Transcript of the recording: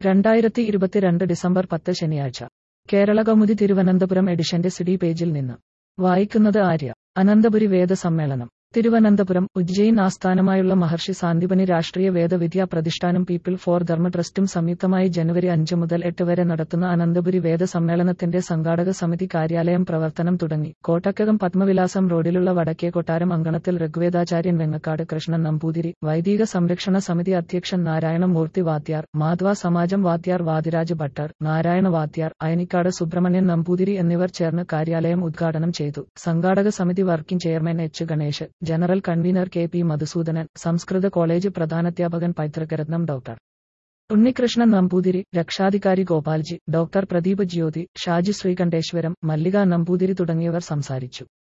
രണ്ടായിരത്തി ഇരുപത്തിരണ്ട് ഡിസംബർ പത്ത് ശനിയാഴ്ച കേരള കൗമുദി തിരുവനന്തപുരം എഡിഷന്റെ സിഡി പേജിൽ നിന്ന് വായിക്കുന്നത് ആര്യ അനന്തപുരി വേദ സമ്മേളനം തിരുവനന്തപുരം ഉജ്ജയിൻ ആസ്ഥാനമായുള്ള മഹർഷി സാന്ദീപനി രാഷ്ട്രീയ വേദവിദ്യാ പ്രതിഷ്ഠാനം പീപ്പിൾ ഫോർ ധർമ്മ ട്രസ്റ്റും സംയുക്തമായി ജനുവരി അഞ്ച് മുതൽ എട്ട് വരെ നടത്തുന്ന അനന്തപുരി വേദ സമ്മേളനത്തിന്റെ സംഘാടക സമിതി കാര്യാലയം പ്രവർത്തനം തുടങ്ങി കോട്ടക്കകം പത്മവിലാസം റോഡിലുള്ള വടക്കേ കൊട്ടാരം അങ്കണത്തിൽ ഋഗ്വേദാചാര്യൻ വെങ്ങക്കാട് കൃഷ്ണൻ നമ്പൂതിരി വൈദിക സംരക്ഷണ സമിതി അധ്യക്ഷൻ നാരായണമൂർത്തി വാദ്യാർ മാധവ സമാജം വാദ്യാർ വാദിരാജ് ഭട്ടർ നാരായണ വാദ്യാർ അയനിക്കാട് സുബ്രഹ്മണ്യൻ നമ്പൂതിരി എന്നിവർ ചേർന്ന് കാര്യാലയം ഉദ്ഘാടനം ചെയ്തു സംഘാടക സമിതി working chairman H Ganesh general convener K P Madhusudanan സംസ്കൃത കോളേജ് പ്രധാനാധ്യാപകൻ പൈതൃകരത്നം ഡോക്ടർ ഉണ്ണികൃഷ്ണൻ നമ്പൂതിരി രക്ഷാധികാരി ഗോപാൽജി ഡോക്ടർ പ്രദീപ് ജ്യോതി ഷാജി ശ്രീകണ്ഠേശ്വരം മല്ലിക നമ്പൂതിരി തുടങ്ങിയവർ സംസാരിച്ചു